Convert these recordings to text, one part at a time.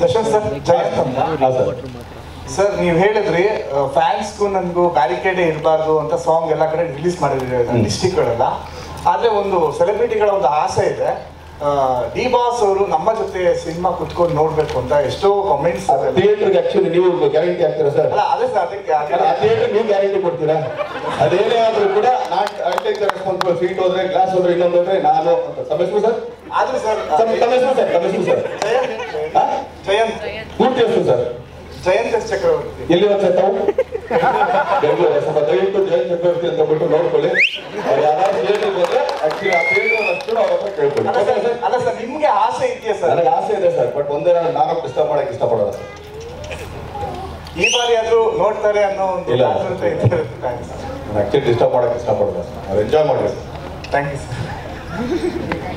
Darshan sir Jayant ಅಂತ ಹಾಂ sir sir ನೀವು ಹೇಳಿದ್ರಿ ಫ್ಯಾನ್ಸ್ಗೂ ನನಗೂ ಬ್ಯಾರಿಕೇಡ್ ಇರಬಾರ್ದು ಅಂತ ಸಾಂಗ್ ಎಲ್ಲ ಕಡೆ ರಿಲೀಸ್ ಮಾಡಿದ್ರಿ ಡಿಸ್ಟಿಕ್ಗಳೆಲ್ಲ ಆದ್ರೆ ಒಂದು ಸೆಲೆಬ್ರಿಟಿಗಳ ಒಂದು ಆಸೆ ಇದೆ ಡಿ ಬಾಸ್ ಅವರು ನಮ್ಮ ಜೊತೆ ಸಿನಿಮಾ ಕುತ್ಕೊಂಡು ನೋಡ್ಬೇಕು ಅಂತ ಎಷ್ಟೋ ಕಾಮೆಂಟ್ಸ್ ಥಿಯೇಟರ್ಗೆ ಆಕ್ಚುಲಿ ನೀವು ಗ್ಯಾರಂಟಿ ಆಗ್ತೀರಾ ಸರ್ ಅಲ್ಲ ಅದೇ ಸರ್ ಅದಕ್ಕೆ ಅಲ್ಲ, ಆ ಅದಕ್ಕೆ- ಥಿಯೇಟರ್ ನೀವು ಗ್ಯಾರಂಟಿ ಕೊಡ್ತೀರಾ ಅದೇನೇ ಆದ್ರೂ ಕೂಡ not I take the responsible seat ಹೋದ್ರೆ ಗ್ಲಾಸ್ ಹೋದ್ರೆ ಇನ್ನೊಂದು ಹೋದ್ರೆ ನಾನು ಅಂತ ತಮ್ಮ ಹೆಸರು ಸರ್ ಆದ್ರೂ ಸರ್ ತಮ್ಮ ತಮ್ಮ ಹೆಸರು ಸರ್ ತಮ್ಮ ಹೆಸರು ಸರ್ ಜಯಂತ್ ಹಾ? ಜಯಂತ್ ಪೂರ್ತಿ ಹೆಸರು ಸರ್ ಜಯಂತ್ ಎಸ್ ಚಕ್ರವರ್ತಿ ಎಲ್ಲಿ ಒಂದು ತಾವು ಬೆಂಗಳೂರು ಸ್ವಲ್ಪ ದಯವಿಟ್ಟು ಜಯಂತ್ ಚಕ್ರವರ್ತಿ ಅಂತ ಬಿಟ್ಟು ನೋಡ್ಕೊಳ್ಳಿ ಅವ್ರು ಯಾರಾದ್ರೂ ಥಿಯೇಟರ್ಗೆ ಹೋದ್ರೆ ಆಕ್ಚುಲಿ ಆ ಥಿಯೇಟರ್ ಅಷ್ಟು ಅವ್ರ ಹತ್ರ ಕೇಳ್ಕೊಳ್ಳಿ ಅಲ್ಲ ಓಕೆನಾ ಸರ್ ಸರ್ ಅಲ್ಲ ಸರ್ ನಿಮ್ಗೆ ಆಸೆ ಇದೆಯಾ ಸರ್ ನನಗೆ ಆಸೆ ಇದೆ ಸರ್ ಬಟ್ ಒಂದೇ ನಾನು ನಾನು ಡಿಸ್ಟರ್ಬ್ ಮಾಡಕ್ಕೆ ಇಷ್ಟಪಡೋಲ್ಲ ಸರ್ ಈ ಬಾರಿ ಆದ್ರೂ ನೋಡ್ತಾರೆ ಅನ್ನೋ ಒಂದು ಇಲ್ಲ. ಕಾತುರತೆ ಇದ್ದೇ ಇರುತ್ತೆ. Thanks. ನಾನು ಆಕ್ಚುಲಿ ಡಿಸ್ಟರ್ಬ್ ಮಾಡಕ್ಕೆ ಇಷ್ಟಪಡೋಲ್ಲ ಸರ್ ಅವ್ರು ಎಂಜಾಯ್ ಮಾಡಿ sir Thank you, sir.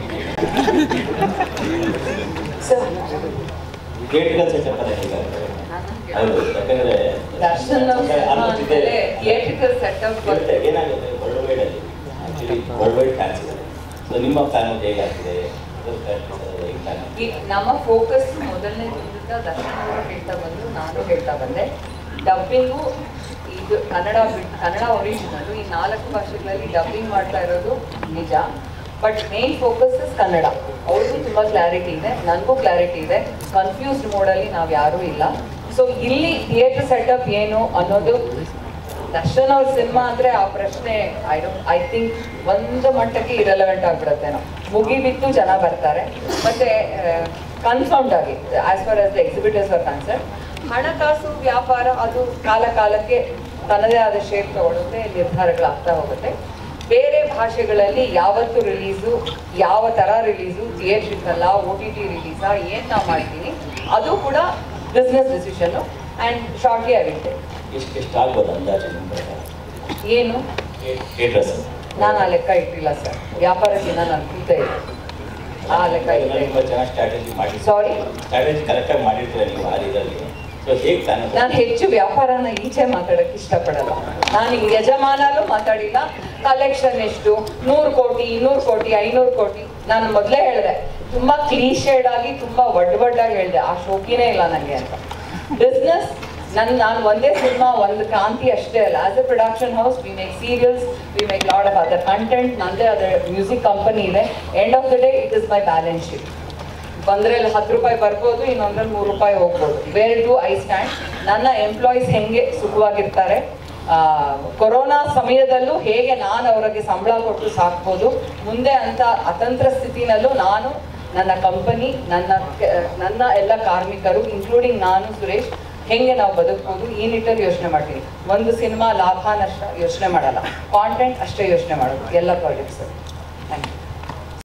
Theatrical setup ಅಲ್ಲ ಹೀಗಾದ್ರೆ ಹೌದು ಯಾಕಂದ್ರೆ ದರ್ಶನ್ ಅನ್ನುತ್ತಿದೆ ಥಿಯೇಟ್ರಿಕಲ್ ಸೆಟಪ್ ಬರುತ್ತೆ ಏನಾಗುತ್ತೆ ವರ್ಲ್ಡ್ ವೈಡ್ ಅಲ್ಲಿ ಆಕ್ಚುಲಿ ವರ್ಲ್ಡ್ ವೈಡ್ ಫ್ಯಾನ್ಸ್ ಇದೆ ಸೊ ನಿಮ್ಮ ಫ್ಯಾನ್ ಹೇಗಾಗ್ತಿದೆ ಫ್ಯಾನ್ ನಮ್ಮ ಫೋಕಸ್ ಮೊದಲನೇ ದಿನದಿಂದ ದರ್ಶನ್ ಅವರು ಹೇಳ್ತಾ ಬಂದ್ರು ನಾನು ಹೇಳ್ತಾ ಬಂದೆ ಡಬ್ಬಿಂಗು ಇದು ಕನ್ನಡ ಬಿಟ್ ಕನ್ನಡ ಒರಿಜಿನಲ್ ಈ ನಾಲ್ಕು ಭಾಷೆಗಳಲ್ಲಿ ಡಬ್ಬಿಂಗ್ ಮಾಡ್ತಾ ಇರೋದು ನಿಜ but main focus is Kannada ಅವ್ರಿಗೂ ತುಂಬ ಕ್ಲಾರಿಟಿ ಇದೆ ನನಗೂ ಕ್ಲಾರಿಟಿ ಇದೆ ಕನ್ಫ್ಯೂಸ್ಡ್ ಮೋಡಲ್ಲಿ ನಾವು ಯಾರೂ ಇಲ್ಲ ಸೊ ಇಲ್ಲಿ ಥಿಯೇಟರ್ ಸೆಟಪ್ ಏನು ಅನ್ನೋದು ದರ್ಶನ್ ಅವ್ರ ಸಿನಿಮಾ ಅಂದ್ರೆ ಆ ಪ್ರಶ್ನೆ ಐ ಡೋಂಟ್ ಐ ಥಿಂಕ್ ಒಂದು ಮಟ್ಟಕ್ಕೆ ಇರಲೆವೆಂಟ್ ಆಗ್ಬಿಡುತ್ತೆ ನಾವು ಮುಗಿಬಿತ್ತು ಜನ ಬರ್ತಾರೆ ಮತ್ತೆ ಕನ್ಫರ್ಮ್ಡ್ ಆಗಿ as far as the exhibitors are concern ಹಣಕಾಸು ವ್ಯಾಪಾರ ಅದು ಕಾಲ ಕಾಲಕ್ಕೆ ತನ್ನದೇ ಆದ ಶೇಪ್ ತಗೊಳುತ್ತೆ ನಿರ್ಧಾರಗಳಾಗ್ತಾ ಹೋಗುತ್ತೆ ಬೇರೆ ಭಾಷೆಗಳಲ್ಲಿ ಯಾವತ್ತು ರಿಲೀಸು ಯಾವ ಥರ ರಿಲೀಸು ಥಿಯೇಟ್ರಿಕಲ್ಲ ಒ ಟಿ ಟಿ ರಿಲೀಸಾ ಏನು ನಾವು ಮಾಡ್ತೀನಿ ಅದು ಕೂಡ ಬಿಸ್ನೆಸ್ ಡಿಸಿಷನ್ನು ಆ್ಯಂಡ್ ಶಾರ್ಟ್ಲಿ ಆಗುತ್ತೆ ಎಷ್ಟು ಎಷ್ಟು ಆಗ್ಬೋದು ಅಂದಾಜು ನಿಮ್ಮ ಪ್ರಕಾರ ಏನು ಥಿಯೇಟರ್ಸ್ ನಾನು ಆ ಲೆಕ್ಕ ಇಟ್ಟಿಲ್ಲ ಸರ್ ವ್ಯಾಪಾರದಿಂದ ನಾನು ಕೂತ ಇದೆ ಆ ಲೆಕ್ಕ ತುಂಬ ಇಟ್ಟಿಲ್ಲ ಚೆನ್ನಾಗಿ ಸ್ಟ್ರಾಟಜಿ ಮಾಡಿ ಸಾರಿ ಸ್ಟ್ರಾಟಜಿ ಕರೆಕ್ಟಾಗಿ ಮಾಡಿರ್ತೀರ ನೀವು ಆ ಇದರಲ್ಲಿ ಸೊ ಹೇಗೆ ಪ್ಲಾನ್ ನಾನು ಹೆಚ್ಚು ವ್ಯಾಪಾರನ ಈಚೆ ಮಾತಾಡಕ್ಕೆ ಇಷ್ಟಪಡಲ್ಲ ನಾನು ಈಗ ಯಜಮಾನಲ್ಲೂ ಮಾತಾಡಿಲ್ಲ ಕಲೆಕ್ಷನ್ ಎಷ್ಟು ನೂರು ಕೋಟಿ ಇನ್ನೂರು ಕೋಟಿ ಐನೂರು ಕೋಟಿ ನಾನು ಮೊದಲೇ ಹೇಳಿದೆ ತುಂಬಾ ಕ್ಲೀಶೇಡ್ ಆಗಿ ತುಂಬಾ ಒಡ್ ಒಡ್ಡಾಗಿ ಹೇಳಿದೆ ಆ ಶೋಕಿನೇ ಇಲ್ಲ ನನಗೆ ಅಂತ ಬಿಸ್ನೆಸ್ ನನ್ ನಾನು ಒಂದೇ ಸಿನಿಮಾ ಒಂದು ಕ್ರಾಂತಿ ಅಷ್ಟೇ ಅಲ್ಲ as a production house we make serials we make lot of other content ನಂದೇ ಅದರ ಮ್ಯೂಸಿಕ್ ಕಂಪನಿ ಇದೆ end of the day it is my balance sheet ಒಂದ್ರಲ್ಲಿ ಹತ್ತು ರೂಪಾಯಿ ಬರ್ಬೋದು ಇನ್ನೊಂದ್ರಲ್ಲಿ ಮೂರು ರೂಪಾಯಿ ಹೋಗ್ಬೋದು ವೇರ್ ಟು ಐ ಸ್ಟ್ಯಾಂಡ್ ನನ್ನ ಎಂಪ್ಲಾಯೀಸ್ ಹೆಂಗೆ ಸುಖವಾಗಿರ್ತಾರೆ ಆ, ಕೊರೋನಾ ಸಮಯದಲ್ಲೂ ಹೇಗೆ ನಾನು ಅವರಿಗೆ ಸಂಬಳ ಕೊಟ್ಟು ಸಾಕ್ಬೋದು ಮುಂದೆ ಅಂತ ಅತಂತ್ರ ಸ್ಥಿತಿನಲ್ಲೂ ನಾನು ನನ್ನ ಕಂಪನಿ ನನ್ನ ಕೆ- ನನ್ನ ಎಲ್ಲ ಕಾರ್ಮಿಕರು ಇನ್ಕ್ಲೂಡಿಂಗ್ ನಾನು ಸುರೇಶ್ ಹೆಂಗೆ ನಾವು ಬದುಕ್ಬೋದು ಈ ನಿಟ್ಟಲ್ಲಿ ಯೋಚನೆ ಮಾಡ್ತೀನಿ ಒಂದು ಸಿನಿಮಾ ಲಾಭ ನಷ್ಟ ಯೋಚನೆ ಮಾಡಲ್ಲ ಕಾಂಟೆಂಟ್ ಅಷ್ಟೇ ಯೋಚನೆ ಮಾಡೋದು ಎಲ್ಲ ಪ್ರಾಜೆಕ್ಟ್ಸ್ ಥ್ಯಾಂಕ್ ಯು